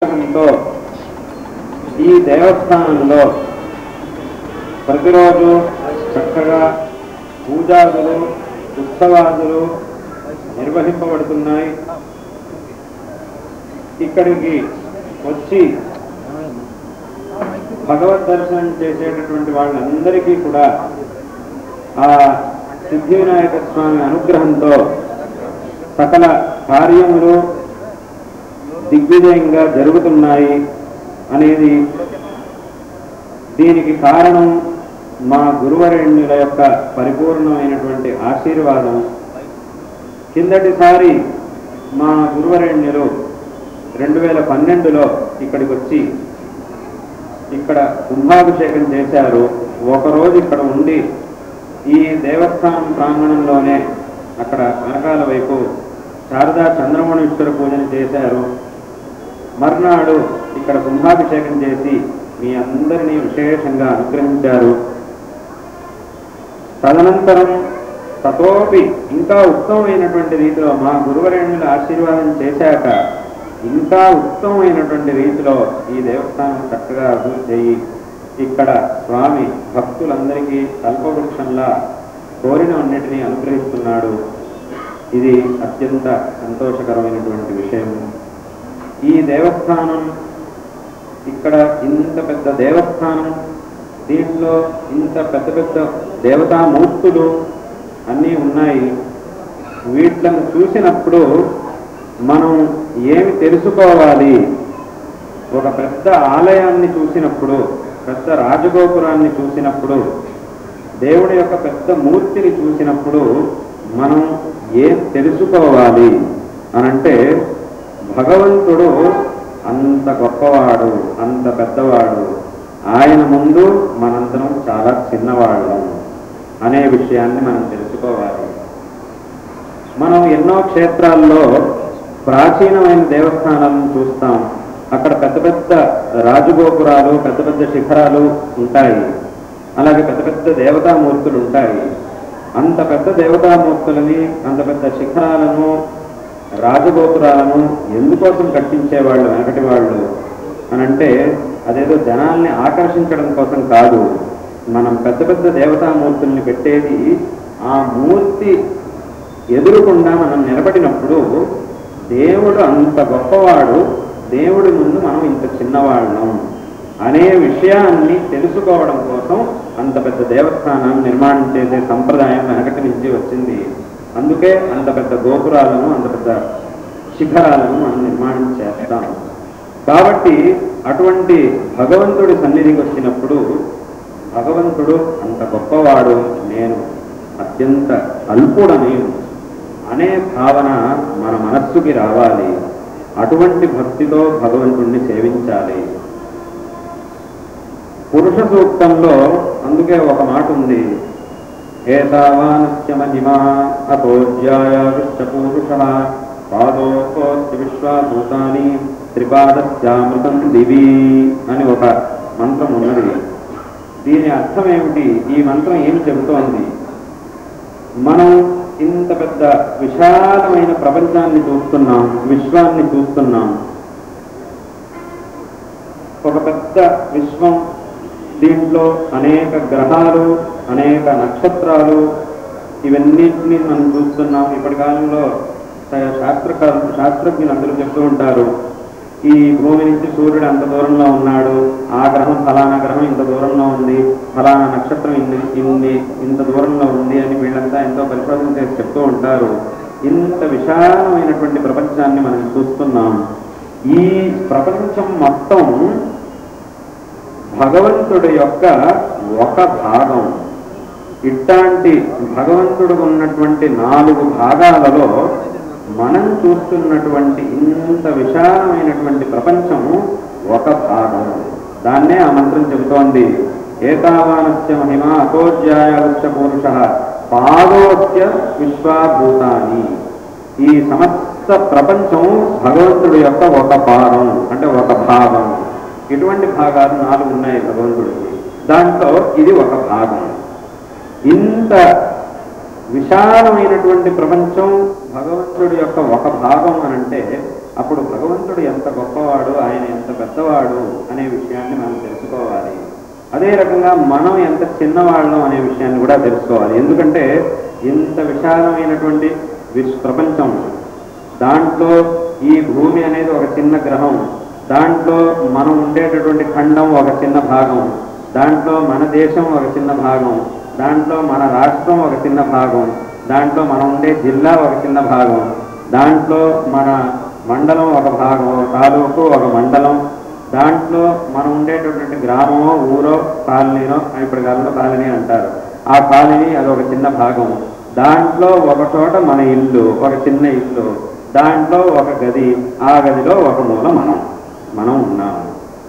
అనుగ్రహంతో ఈ దేవస్థానంలో ప్రతిరోజు చక్కగా పూజాదులు ఉత్సవాదులు నిర్వహింపబడుతున్నాయి ఇక్కడికి వచ్చి భగవద్ దర్శనం చేసేటటువంటి వాళ్ళందరికీ కూడా ఆ సిద్ధి వినాయక స్వామి అనుగ్రహంతో సకల కార్యములు దిగ్విజయంగా జరుగుతున్నాయి అనేది దీనికి కారణం మా గురువరేణ్యుల యొక్క పరిపూర్ణమైనటువంటి ఆశీర్వాదం కిందటిసారి మా గురువరేణ్యులు రెండు వేల పన్నెండులో ఇక్కడికి వచ్చి ఇక్కడ కుంభాభిషేకం చేశారు ఒకరోజు ఇక్కడ ఉండి ఈ దేవస్థానం ప్రాంగణంలోనే అక్కడ వెనకాల వైపు శారదా చంద్రమౌళీశ్వర పూజను చేశారు మర్నాడు ఇక్కడ కుంభాభిషేకం చేసి మీ అందరినీ విశేషంగా అనుగ్రహించారు తదనంతరం తతోపి ఇంకా ఉత్తమమైనటువంటి రీతిలో మా గురువరేణుల ఆశీర్వాదం చేశాక ఇంకా ఉత్తమమైనటువంటి రీతిలో ఈ దేవస్థానం చక్కగా అభివృద్ధి అయ్యి ఇక్కడ స్వామి భక్తులందరికీ కల్పవృక్షంలా కోరినవన్నిటినీ అనుగ్రహిస్తున్నాడు ఇది అత్యంత సంతోషకరమైనటువంటి విషయం ఈ దేవస్థానం ఇక్కడ ఇంత పెద్ద దేవస్థానం దీంట్లో ఇంత పెద్ద పెద్ద దేవతామూర్తులు అన్నీ ఉన్నాయి వీటిలను చూసినప్పుడు మనం ఏమి తెలుసుకోవాలి ఒక పెద్ద ఆలయాన్ని చూసినప్పుడు పెద్ద రాజగోపురాన్ని చూసినప్పుడు దేవుడి యొక్క పెద్ద మూర్తిని చూసినప్పుడు మనం ఏం తెలుసుకోవాలి అనంటే భగవంతుడు అంత గొప్పవాడు అంత పెద్దవాడు ఆయన ముందు మనందరం చాలా చిన్నవాళ్ళం అనే విషయాన్ని మనం తెలుసుకోవాలి మనం ఎన్నో క్షేత్రాల్లో ప్రాచీనమైన దేవస్థానాలను చూస్తాం అక్కడ పెద్ద పెద్ద రాజగోపురాలు పెద్ద పెద్ద శిఖరాలు ఉంటాయి అలాగే పెద్ద పెద్ద దేవతామూర్తులు ఉంటాయి అంత పెద్ద దేవతామూర్తులని అంత పెద్ద శిఖరాలను రాజగోపురాలను ఎందుకోసం కట్టించేవాళ్ళు వెనకటి వాళ్ళు అని అంటే అదేదో జనాల్ని ఆకర్షించడం కోసం కాదు మనం పెద్ద పెద్ద దేవతామూర్తుల్ని పెట్టేది ఆ మూర్తి ఎదురుకుండా మనం నిలబడినప్పుడు దేవుడు అంత గొప్పవాడు దేవుడి ముందు మనం ఇంత చిన్నవాళ్ళం అనే విషయాన్ని తెలుసుకోవడం కోసం అంత పెద్ద దేవస్థానాన్ని నిర్మాణం చేసే సంప్రదాయం వెనకటి నుంచి వచ్చింది అందుకే అంత పెద్ద గోపురాలను అంత పెద్ద శిఖరాలను మనం నిర్మాణం చేస్తాం కాబట్టి అటువంటి భగవంతుడి సన్నిధికి వచ్చినప్పుడు భగవంతుడు అంత గొప్పవాడు నేను అత్యంత అల్పుడని అనే భావన మన మనస్సుకి రావాలి అటువంటి భక్తితో భగవంతుణ్ణి సేవించాలి పురుష సూక్తంలో అందుకే ఒక మాట ఉంది ఏతావానస్య మహిమా అతోజ్యాయ విశ్వపూరుష పాదోకోస్య విశ్వాభూతాని త్రిపాదస్యామృతం దివి అని ఒక మంత్రం ఉన్నది దీని అర్థం ఏమిటి ఈ మంత్రం ఏం చెబుతోంది మనం ఇంత పెద్ద విశాలమైన ప్రపంచాన్ని చూస్తున్నాం విశ్వాన్ని చూస్తున్నాం ఒక పెద్ద విశ్వం దీంట్లో అనేక గ్రహాలు అనేక నక్షత్రాలు ఇవన్నిటిని మనం చూస్తున్నాం ఇప్పటి కాలంలో శాస్త్రకారు శాస్త్రజ్ఞులు అందరూ చెప్తూ ఉంటారు ఈ భూమి నుంచి సూర్యుడు అంత దూరంలో ఉన్నాడు ఆ గ్రహం ఫలానా గ్రహం ఇంత దూరంలో ఉంది ఫలానా నక్షత్రం ఇన్ని ఇన్ని ఇంత దూరంలో ఉంది అని వీళ్ళంతా ఎంతో పరిశోధన చేసి చెప్తూ ఉంటారు ఇంత విశాలమైనటువంటి ప్రపంచాన్ని మనం చూస్తున్నాం ఈ ప్రపంచం మొత్తం భగవంతుడి యొక్క ఒక భాగం ఇట్లాంటి భగవంతుడు ఉన్నటువంటి నాలుగు భాగాలలో మనం చూస్తున్నటువంటి ఇంత విశాలమైనటువంటి ప్రపంచం ఒక భాగం దాన్నే ఆ మంత్రం చెబుతోంది ఏతావానస్య మహిమ అతోజ్యాయస్య పురుష పాదోస్య విశ్వాభూతాని ఈ సమస్త ప్రపంచం భగవంతుడి యొక్క ఒక పాదం అంటే ఒక భాగం ఇటువంటి భాగాలు నాలుగు ఉన్నాయి భగవంతుడికి దాంట్లో ఇది ఒక భాగం ఇంత విశాలమైనటువంటి ప్రపంచం భగవంతుడి యొక్క ఒక భాగం అని అంటే అప్పుడు భగవంతుడు ఎంత గొప్పవాడు ఆయన ఎంత పెద్దవాడు అనే విషయాన్ని మనం తెలుసుకోవాలి అదే రకంగా మనం ఎంత చిన్నవాళ్ళం అనే విషయాన్ని కూడా తెలుసుకోవాలి ఎందుకంటే ఇంత విశాలమైనటువంటి విశ్వ ప్రపంచం దాంట్లో ఈ భూమి అనేది ఒక చిన్న గ్రహం దాంట్లో మనం ఉండేటటువంటి ఖండం ఒక చిన్న భాగం దాంట్లో మన దేశం ఒక చిన్న భాగం దాంట్లో మన రాష్ట్రం ఒక చిన్న భాగం దాంట్లో మనం ఉండే జిల్లా ఒక చిన్న భాగం దాంట్లో మన మండలం ఒక భాగం తాలూకు ఒక మండలం దాంట్లో మనం ఉండేటటువంటి గ్రామమో ఊరో కాలనీనో ఇప్పుడు కాలంలో కాలనీ అంటారు ఆ కాలనీ అది ఒక చిన్న భాగం దాంట్లో ఒక చోట మన ఇల్లు ఒక చిన్న ఇల్లు దాంట్లో ఒక గది ఆ గదిలో ఒక మూల మనం మనం ఉన్నాము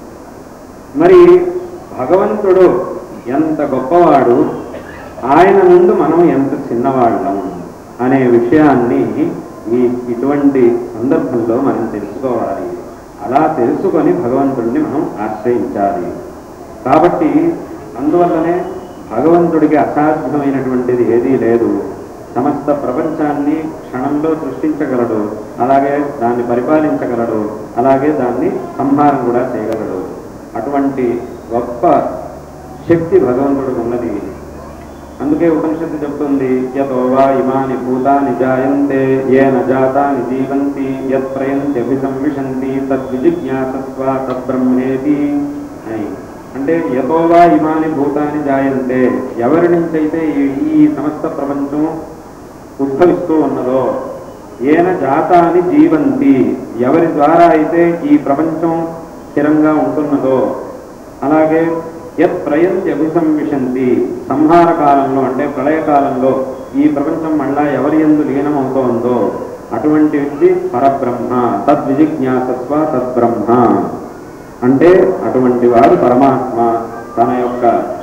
మరి భగవంతుడు ఎంత గొప్పవాడు ఆయన ముందు మనం ఎంత చిన్నవాళ్ళం అనే విషయాన్ని ఈ ఇటువంటి సందర్భంలో మనం తెలుసుకోవాలి అలా తెలుసుకొని భగవంతుడిని మనం ఆశ్రయించాలి కాబట్టి అందువల్లనే భగవంతుడికి అసాధ్యమైనటువంటిది ఏదీ లేదు సమస్త ప్రపంచాన్ని క్షణంలో సృష్టించగలడు అలాగే దాన్ని పరిపాలించగలడు అలాగే దాన్ని సంహారం కూడా చేయగలడు అటువంటి గొప్ప శక్తి భగవంతుడికి ఉన్నది అందుకే ఉపనిషత్తు చెప్తుంది యతో వా ఇమాని భూతాని జాయంతే ఏన జాతాని జీవంతి యత్ ప్రయంతి అభిసంవిశంతి తద్విజిజ్ఞాసత్వ తద్బ్రహ్మేతి అని అంటే యతో వా ఇమాని భూతాని జాయంతే ఎవరి నుంచైతే ఈ- ఈ సమస్త ప్రపంచం ఉద్భవిస్తూ ఉన్నదో ఏన జాతాని జీవంతి ఎవరి ద్వారా అయితే ఈ ప్రపంచం స్థిరంగా ఉంటున్నదో అలాగే యత్ ప్రయంతి అభిసంవిశంతి సంహార కాలంలో అంటే ప్రళయకాలంలో ఈ ప్రపంచం మళ్ళా ఎవరి ఎందు లీనమవుతోందో అటువంటిది పరబ్రహ్మ తద్విజిజ్ఞాసత్వ తద్బ్రహ్మ అంటే అటువంటి వాడు పరమాత్మ తన యొక్క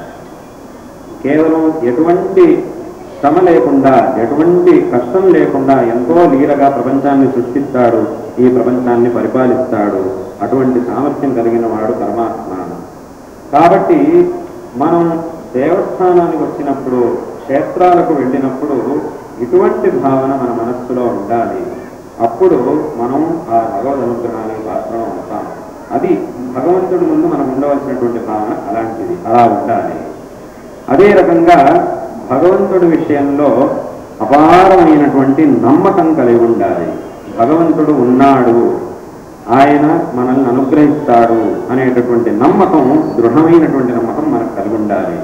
కేవలం ఎటువంటి శ్రమ లేకుండా ఎటువంటి కష్టం లేకుండా ఎంతో లీలగా ప్రపంచాన్ని సృష్టిస్తాడు ఈ ప్రపంచాన్ని పరిపాలిస్తాడు అటువంటి సామర్థ్యం కలిగిన వాడు పరమాత్మ కాబట్టి మనం దేవస్థానానికి వచ్చినప్పుడు క్షేత్రాలకు వెళ్ళినప్పుడు ఇటువంటి భావన మన మనస్సులో ఉండాలి అప్పుడు మనం ఆ భగవద్ అనుగ్రహానికి పాత్రం అవుతాం అది భగవంతుడి ముందు మనం ఉండవలసినటువంటి భావన అలాంటిది అలా ఉండాలి అదే రకంగా భగవంతుడి విషయంలో అపారమైనటువంటి నమ్మకం కలిగి ఉండాలి భగవంతుడు ఉన్నాడు ఆయన మనల్ని అనుగ్రహిస్తాడు అనేటటువంటి నమ్మకం దృఢమైనటువంటి నమ్మకం మనకు కలిగి ఉండాలి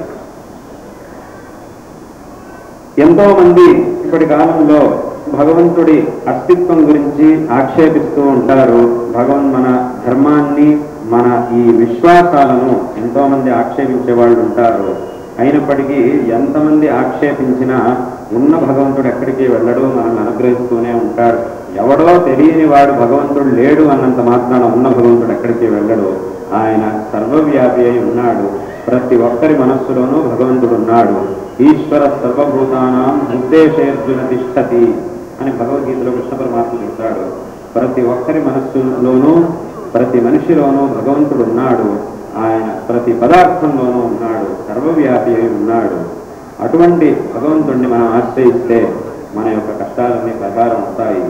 ఎంతో మంది ఇప్పటి కాలంలో భగవంతుడి అస్తిత్వం గురించి ఆక్షేపిస్తూ ఉంటారు భగవన్ మన ధర్మాన్ని మన ఈ విశ్వాసాలను ఎంతో మంది ఆక్షేపించే వాళ్ళు ఉంటారు అయినప్పటికీ ఎంతమంది ఆక్షేపించినా ఉన్న భగవంతుడు ఎక్కడికి వెళ్ళడు మనల్ని అనుగ్రహిస్తూనే ఉంటాడు ఎవడో తెలియని వాడు భగవంతుడు లేడు అన్నంత మాత్రాన ఉన్న భగవంతుడు ఎక్కడికి వెళ్ళడు ఆయన సర్వవ్యాపి అయి ఉన్నాడు ప్రతి ఒక్కరి మనస్సులోనూ భగవంతుడు ఉన్నాడు ఈశ్వర సర్వభూతానాం ఉద్దేశేర్జున తిష్టతి అని భగవద్గీతలో కృష్ణ పరమాత్మ చెప్తాడు ప్రతి ఒక్కరి మనస్సులోనూ ప్రతి మనిషిలోనూ భగవంతుడు ఉన్నాడు ఆయన ప్రతి పదార్థంలోనూ ఉన్నాడు సర్వవ్యాపి అయి ఉన్నాడు అటువంటి భగవంతుణ్ణి మనం ఆశ్రయిస్తే మన యొక్క కష్టాలన్నీ ప్రకారం అవుతాయి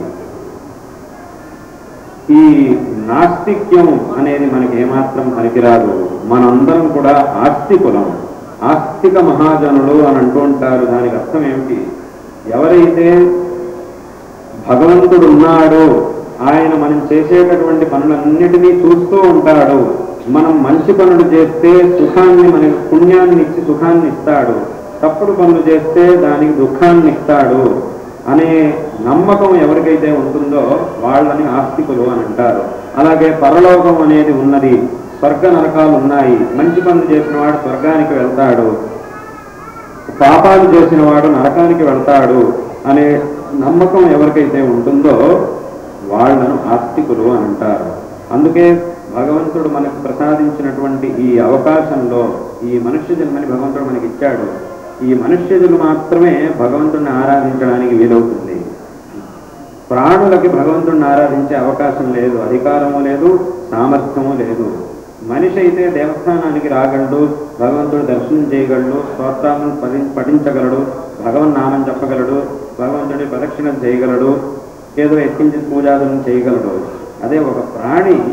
ఈ నాస్తిక్యం అనేది మనకి ఏమాత్రం పనికిరాదు మనందరం కూడా ఆస్తికులం ఆస్తిక మహాజనులు అని అంటూ ఉంటారు దానికి అర్థం ఏమిటి ఎవరైతే భగవంతుడు ఉన్నాడు ఆయన మనం చేసేటటువంటి పనులన్నిటినీ చూస్తూ ఉంటాడు మనం మంచి పనులు చేస్తే సుఖాన్ని మనకి పుణ్యాన్ని ఇచ్చి సుఖాన్ని ఇస్తాడు తప్పుడు పనులు చేస్తే దానికి దుఃఖాన్ని ఇస్తాడు అనే నమ్మకం ఎవరికైతే ఉంటుందో వాళ్ళని ఆస్తికులు అని అంటారు అలాగే పరలోకం అనేది ఉన్నది స్వర్గ నరకాలు ఉన్నాయి మంచి పనులు చేసిన వాడు స్వర్గానికి వెళ్తాడు పాపాలు చేసిన వాడు నరకానికి వెళ్తాడు అనే నమ్మకం ఎవరికైతే ఉంటుందో వాళ్ళను ఆస్తికులు అని అంటారు అందుకే భగవంతుడు మనకు ప్రసాదించినటువంటి ఈ అవకాశంలో ఈ మనుష్య జన్మని భగవంతుడు మనకి ఇచ్చాడు ఈ మనుష్యులు మాత్రమే భగవంతుడిని ఆరాధించడానికి వీలవుతుంది ప్రాణులకి భగవంతుడిని ఆరాధించే అవకాశం లేదు అధికారము లేదు సామర్థ్యము లేదు మనిషి అయితే దేవస్థానానికి రాగలడు భగవంతుడు దర్శనం చేయగలడు స్తోత్రాలను పఠి పఠించగలడు భగవన్ నామం చెప్పగలడు భగవంతుడి ప్రదక్షిణ చేయగలడు ఏదో ఎక్కించి పూజాదులను చేయగలడు అదే ఒక ప్రాణి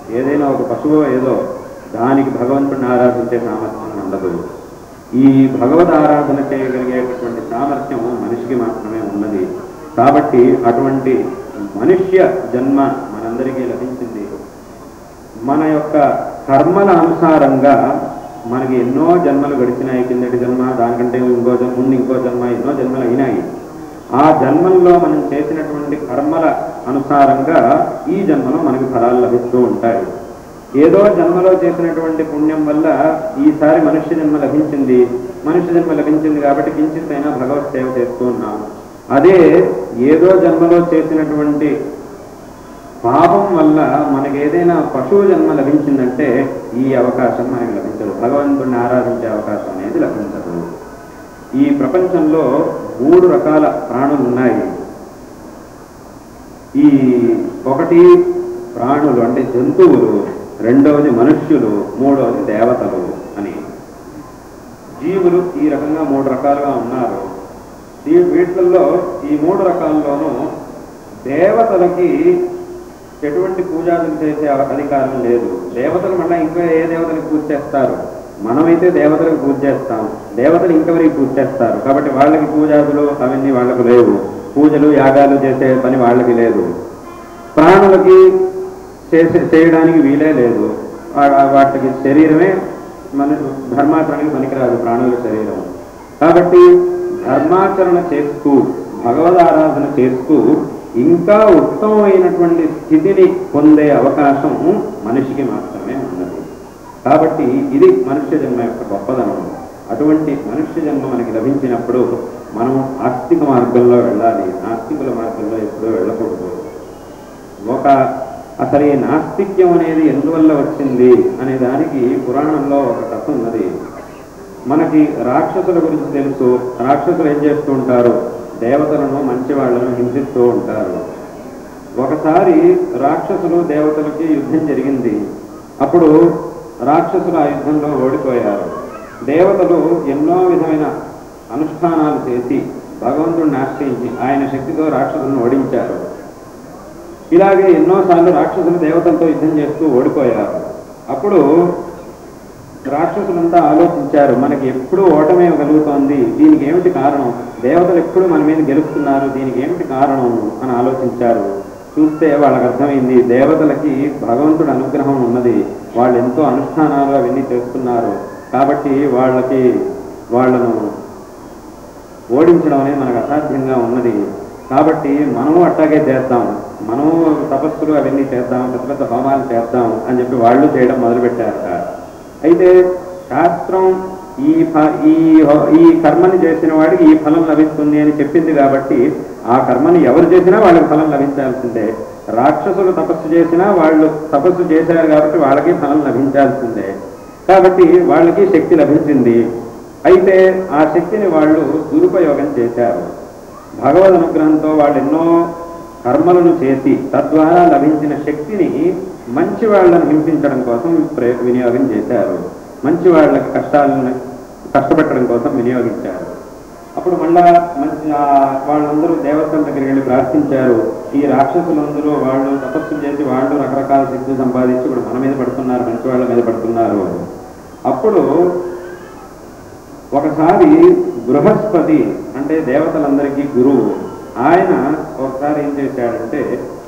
ఏదైనా ఒక పశువు ఏదో దానికి భగవంతుడిని ఆరాధించే సామర్థ్యం ఉండదు ఈ భగవద్ ఆరాధన చేయగలిగేటటువంటి సామర్థ్యం మనిషికి మాత్రమే ఉన్నది కాబట్టి అటువంటి మనుష్య జన్మ మనందరికీ లభించింది మన యొక్క కర్మల అనుసారంగా మనకి ఎన్నో జన్మలు గడిచినాయి కిందటి జన్మ దానికంటే ఇంకో జన్మ ముందు ఇంకో జన్మ ఎన్నో జన్మలు అయినాయి ఆ జన్మల్లో మనం చేసినటువంటి కర్మల అనుసారంగా ఈ జన్మలో మనకి ఫలాలు లభిస్తూ ఉంటాయి ఏదో జన్మలో చేసినటువంటి పుణ్యం వల్ల ఈసారి మనుష్య జన్మ లభించింది మనుష్య జన్మ లభించింది కాబట్టి కించితైనా భగవత్ సేవ చేస్తూ ఉన్నాం అదే ఏదో జన్మలో చేసినటువంటి పాపం వల్ల మనకి ఏదైనా పశువు జన్మ లభించిందంటే ఈ అవకాశం మనకి లభించదు భగవంతుడిని ఆరాధించే అవకాశం అనేది లభించదు ఈ ప్రపంచంలో మూడు రకాల ప్రాణులు ఉన్నాయి ఈ ఒకటి ప్రాణులు అంటే జంతువులు రెండవది మనుష్యులు మూడవది దేవతలు అని జీవులు ఈ రకంగా మూడు రకాలుగా ఉన్నారు ఈ వీటిల్లో ఈ మూడు రకాల్లోనూ దేవతలకి ఎటువంటి పూజాదులు చేసే అవ- అధికారం లేదు దేవతలు మళ్ళీ ఇంకా ఏ దేవతలకు పూజ చేస్తారు మనమైతే దేవతలకు పూజ చేస్తాం దేవతలు ఇంకెవరికి పూజ చేస్తారు కాబట్టి వాళ్ళకి పూజాదులు అవన్నీ వాళ్ళకు లేవు పూజలు యాగాలు చేసే పని వాళ్ళకి లేదు ప్రాణులకి చేసే చేయడానికి వీలే లేదు వా- వాటికి శరీరమే మన ధర్మాచరణకి పనికిరాదు ప్రాణుల శరీరం కాబట్టి ధర్మాచరణ చేస్తూ భగవద్ ఆరాధన చేస్తూ ఇంకా ఉత్తమమైనటువంటి స్థితిని పొందే అవకాశం మనిషికి మాత్రమే ఉన్నది కాబట్టి ఇది మనుష్య జన్మ యొక్క గొప్పదనం అటువంటి మనుష్య జన్మ మనకి లభించినప్పుడు మనం ఆస్తిక మార్గంలో వెళ్ళాలి నాస్తికుల మార్గంలో ఎప్పుడూ వెళ్ళకూడదు ఒక అసలు ఈ నాస్తిక్యం అనేది ఎందువల్ల వచ్చింది అనే దానికి పురాణంలో ఒక కథ ఉన్నది మనకి రాక్షసుల గురించి తెలుసు రాక్షసులు ఏం చేస్తూ ఉంటారు దేవతలను మంచి వాళ్ళను హింసిస్తూ ఉంటారు ఒకసారి రాక్షసులు దేవతలకి యుద్ధం జరిగింది అప్పుడు రాక్షసులు ఆ యుద్ధంలో ఓడిపోయారు దేవతలు ఎన్నో విధమైన అనుష్ఠానాలు చేసి భగవంతుడిని ఆశ్రయించి ఆయన శక్తితో రాక్షసులను ఓడించారు ఇలాగే ఎన్నోసార్లు రాక్షసులు దేవతలతో యుద్ధం చేస్తూ ఓడిపోయారు అప్పుడు రాక్షసులంతా ఆలోచించారు మనకి ఎప్పుడు ఓటమే కలుగుతోంది దీనికి ఏమిటి కారణం దేవతలు ఎప్పుడు మన మీద గెలుస్తున్నారు దీనికి ఏమిటి కారణం అని ఆలోచించారు చూస్తే వాళ్ళకి అర్థమైంది దేవతలకి భగవంతుడి అనుగ్రహం ఉన్నది వాళ్ళు ఎంతో అనుష్ఠానాలు అవన్నీ చేస్తున్నారు కాబట్టి వాళ్ళకి వాళ్ళను ఓడించడం అనేది మనకు అసాధ్యంగా ఉన్నది కాబట్టి మనము అట్టాగే చేద్దాం మనము తపస్సులు అవన్నీ చేద్దాం పెద్ద పెద్ద హోమాలు చేద్దాం అని చెప్పి వాళ్ళు చేయడం మొదలుపెట్టారట అయితే శాస్త్రం ఈ ఫ- ఈ హో- ఈ కర్మని చేసిన వాడికి ఈ ఫలం లభిస్తుంది అని చెప్పింది కాబట్టి ఆ కర్మని ఎవరు చేసినా వాళ్ళకి ఫలం లభించాల్సిందే రాక్షసులు తపస్సు చేసినా వాళ్ళు తపస్సు చేశారు కాబట్టి వాళ్ళకి ఫలం లభించాల్సిందే కాబట్టి వాళ్ళకి శక్తి లభించింది అయితే ఆ శక్తిని వాళ్ళు దురుపయోగం చేశారు భగవద్ అనుగ్రహంతో వాళ్ళు ఎన్నో కర్మలను చేసి తద్వారా లభించిన శక్తిని మంచి వాళ్ళను హింసించడం కోసం ప్రయ- వినియోగం చేశారు మంచి వాళ్ళకి కష్టాలను కష్టపెట్టడం కోసం వినియోగించారు అప్పుడు మళ్ళా మంచి ఆ వాళ్ళందరూ దేవతల దగ్గరికి వెళ్ళి ప్రార్థించారు ఈ రాక్షసులందరూ వాళ్ళు తపస్సు చేసి వాళ్ళు రకరకాల శక్తులు సంపాదించి ఇప్పుడు మన మీద పడుతున్నారు మంచి వాళ్ళ మీద పడుతున్నారు అని. అప్పుడు ఒకసారి బృహస్పతి అంటే దేవతలందరికీ గురువు ఆయన ఒకసారి ఏం చేశాడంటే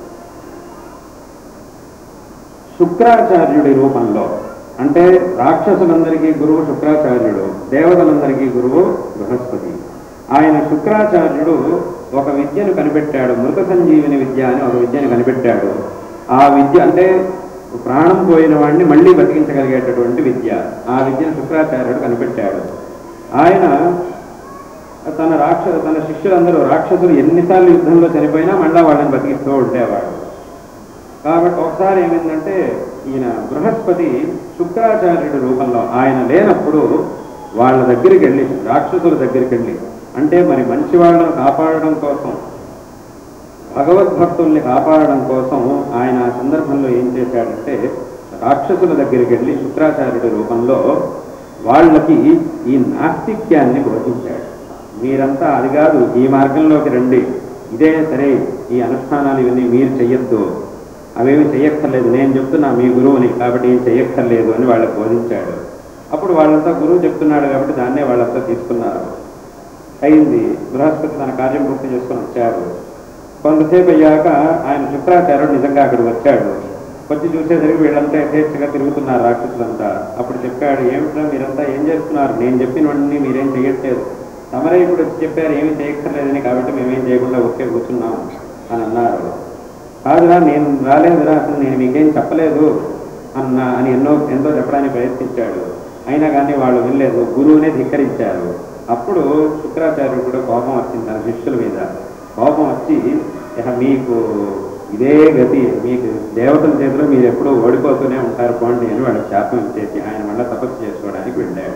శుక్రాచార్యుడి రూపంలో అంటే రాక్షసులందరికీ గురువు శుక్రాచార్యుడు దేవతలందరికీ గురువు బృహస్పతి ఆయన శుక్రాచార్యుడు ఒక విద్యను కనిపెట్టాడు మృత సంజీవిని విద్య అని ఒక విద్యను కనిపెట్టాడు ఆ విద్య అంటే ప్రాణం పోయిన వాడిని మళ్ళీ బతికించగలిగేటటువంటి విద్య ఆ విద్యను శుక్రాచార్యుడు కనిపెట్టాడు ఆయన తన రాక్ష తన శిష్యులందరూ రాక్షసులు ఎన్నిసార్లు యుద్ధంలో చనిపోయినా మళ్ళా వాళ్ళని బతికిస్తూ ఉండేవాడు కాబట్టి ఒకసారి ఏమైందంటే ఈయన బృహస్పతి శుక్రాచార్యుడి రూపంలో ఆయన లేనప్పుడు వాళ్ళ దగ్గరికి వెళ్ళి రాక్షసుల దగ్గరికి వెళ్ళి అంటే మరి మంచి వాళ్ళను కాపాడడం కోసం భగవద్భక్తుల్ని కాపాడడం కోసం ఆయన ఆ సందర్భంలో ఏం చేశాడంటే రాక్షసుల దగ్గరికి వెళ్ళి శుక్రాచార్యుడి రూపంలో వాళ్ళకి ఈ నాస్తిక్యాన్ని బోధించాడు మీరంతా అది కాదు ఈ మార్గంలోకి రండి ఇదే సరే ఈ అనుష్ఠానాలు ఇవన్నీ మీరు చెయ్యొద్దు అవేమి చెయ్యక్కర్లేదు నేను చెప్తున్నా మీ గురువుని కాబట్టి ఏం చెయ్యక్కర్లేదు అని వాళ్ళకి బోధించాడు అప్పుడు వాళ్ళంతా గురువు చెప్తున్నాడు కాబట్టి దాన్నే వాళ్ళంతా తీసుకున్నారు అయింది బృహస్పతి తన కార్యం పూర్తి చేసుకొని వచ్చారు కొంతసేపు అయ్యాక ఆయన శుక్రాచార్యుడు నిజంగా అక్కడికి వచ్చాడు వచ్చి చూసేసరికి వీళ్ళంతా యథేచ్ఛగా తిరుగుతున్నారు రాక్షసులంతా అప్పుడు చెప్పాడు ఏమిటో మీరంతా ఏం చేస్తున్నారు నేను చెప్పినవన్నీ మీరేం చేయట్లేదు తమరే ఇప్పుడు వచ్చి చెప్పారు ఏమీ చేయక్కర్లేదని కాబట్టి మేమేం చేయకుండా ఒకే కూర్చున్నాం అని అన్నారు కాదురా నేను రాలేదురా అసలు నేను మీకేం చెప్పలేదు అన్న అని ఎన్నో ఎంతో చెప్పడానికి ప్రయత్నించాడు అయినా కానీ వాళ్ళు వినలేదు గురువునే ధిక్కరించారు అప్పుడు శుక్రాచార్యుడు కూడా కోపం వచ్చింది తన శిష్యుల మీద కోపం వచ్చి ఇక మీకు ఇదే గతి మీకు దేవతల చేతిలో మీరు ఎప్పుడూ ఓడిపోతూనే ఉంటారు పోండి అని వాళ్ళకి శాపం ఇచ్చేసి ఆయన మళ్ళీ తపస్సు చేసుకోవడానికి వెళ్ళాడు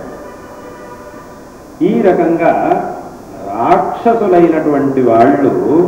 ఈ రకంగా రాక్షసులైనటువంటి వాళ్ళు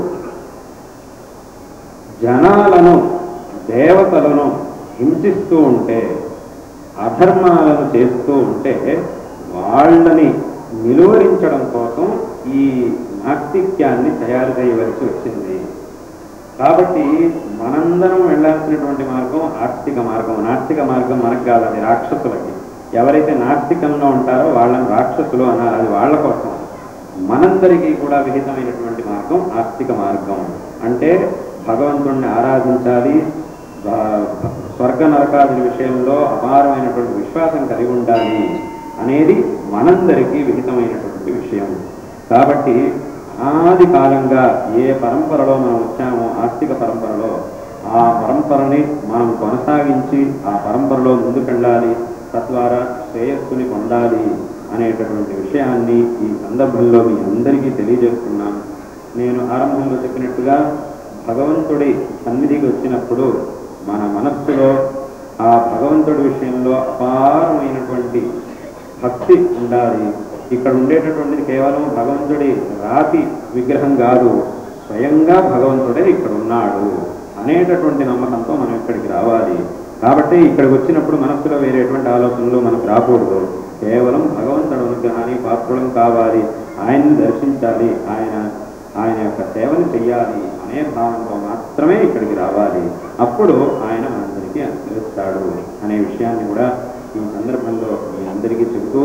జనాలను దేవతలను హింసిస్తూ ఉంటే అధర్మాలను చేస్తూ ఉంటే వాళ్ళని నిలువరించడం కోసం ఈ నాస్తిక్యాన్ని తయారు చేయవలసి వచ్చింది కాబట్టి మనందరం వెళ్ళాల్సినటువంటి మార్గం ఆస్తిక మార్గం నాస్తిక మార్గం మనకు కాదు అది రాక్షసులకి ఎవరైతే నాస్తికంలో ఉంటారో వాళ్ళని రాక్షసులు అన్నారు అది వాళ్ళ కోసం మనందరికీ కూడా విహితమైనటువంటి మార్గం ఆస్తిక మార్గం అంటే భగవంతుణ్ణి ఆరాధించాలి బ- స్వర్గ నరకాదుల విషయంలో అపారమైనటువంటి విశ్వాసం కలిగి ఉండాలి అనేది మనందరికీ విహితమైనటువంటి విషయం కాబట్టి అనాది కాలంగా ఏ పరంపరలో మనం వచ్చామో ఆస్తిక పరంపరలో ఆ పరంపరని మనం కొనసాగించి ఆ పరంపరలో ముందుకెళ్ళాలి తద్వారా శ్రేయస్సుని పొందాలి అనేటటువంటి విషయాన్ని ఈ సందర్భంలో మీ అందరికీ తెలియజేస్తున్నాను నేను ఆరంభంలో చెప్పినట్టుగా భగవంతుడి సన్నిధికి వచ్చినప్పుడు మన మనస్సులో ఆ భగవంతుడి విషయంలో అపారమైనటువంటి భక్తి ఉండాలి ఇక్కడ ఉండేటటువంటిది కేవలం భగవంతుడి రాతి విగ్రహం కాదు స్వయంగా భగవంతుడే ఇక్కడ ఉన్నాడు అనేటటువంటి నమ్మకంతో మనం ఇక్కడికి రావాలి కాబట్టి ఇక్కడికి వచ్చినప్పుడు మనస్సులో వేరేటువంటి ఆలోచనలు మనకు రాకూడదు కేవలం భగవంతుడి అనుగ్రహాన్ని పాత్రులం కావాలి ఆయన్ని దర్శించాలి ఆయన ఆయన యొక్క సేవను చెయ్యాలి అనే భావంతో మాత్రమే ఇక్కడికి రావాలి అప్పుడు ఆయన మనందరికీ అనుగ్రహిస్తాడు అనే విషయాన్ని కూడా ఈ సందర్భంలో మీ అందరికీ చెబుతూ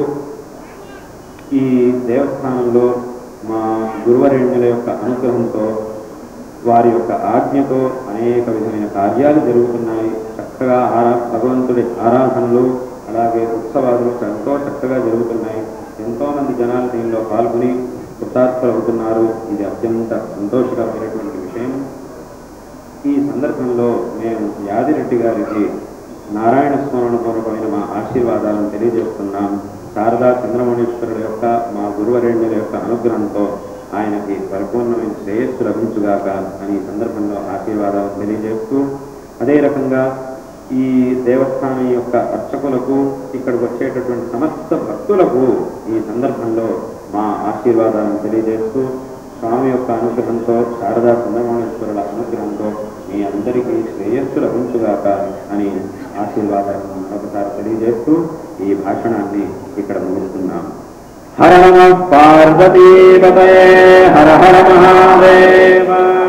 ఈ దేవస్థానంలో మా గురువరేణ్యుల యొక్క అనుగ్రహంతో వారి యొక్క ఆజ్ఞతో అనేక విధమైన కార్యాలు జరుగుతున్నాయి చక్కగా ఆరా భగవంతుడి ఆరాధనలు అలాగే ఉత్సవాలు ఎంతో చక్కగా జరుగుతున్నాయి ఎంతో మంది జనాలు దీనిలో పాల్గొని కృతార్థులు అవుతున్నారు ఇది అత్యంత సంతోషకరమైనటువంటి విషయం ఈ సందర్భంలో మేము యాదిరెడ్డి గారికి నారాయణ స్మరణ పూర్వకమైన మా ఆశీర్వాదాలను తెలియజేస్తున్నాం శారదా చంద్రమణేశ్వరుడు యొక్క మా గురువరేణ్యుల యొక్క అనుగ్రహంతో ఆయనకి పరిపూర్ణమైన శ్రేయస్సు లభించుగాక అని ఈ సందర్భంలో ఆశీర్వాదాలు తెలియజేస్తూ అదే రకంగా ఈ దేవస్థానం యొక్క అర్చకులకు ఇక్కడికి వచ్చేటటువంటి సమస్త భక్తులకు ఈ సందర్భంలో మా ఆశీర్వాదాలను తెలియజేస్తూ స్వామి యొక్క అనుగ్రహంతో శారదా చంద్రమణేశ్వరుల అనుగ్రహంతో మీ అందరికీ శ్రేయస్సు లభించుగాక అని ఆశీర్వాదాలను మరొకసారి తెలియజేస్తూ ఈ భాషణాన్ని ఇక్కడ ముగిస్తున్నాం హర నమ పార్వతీపతే హర హర మహాదేవ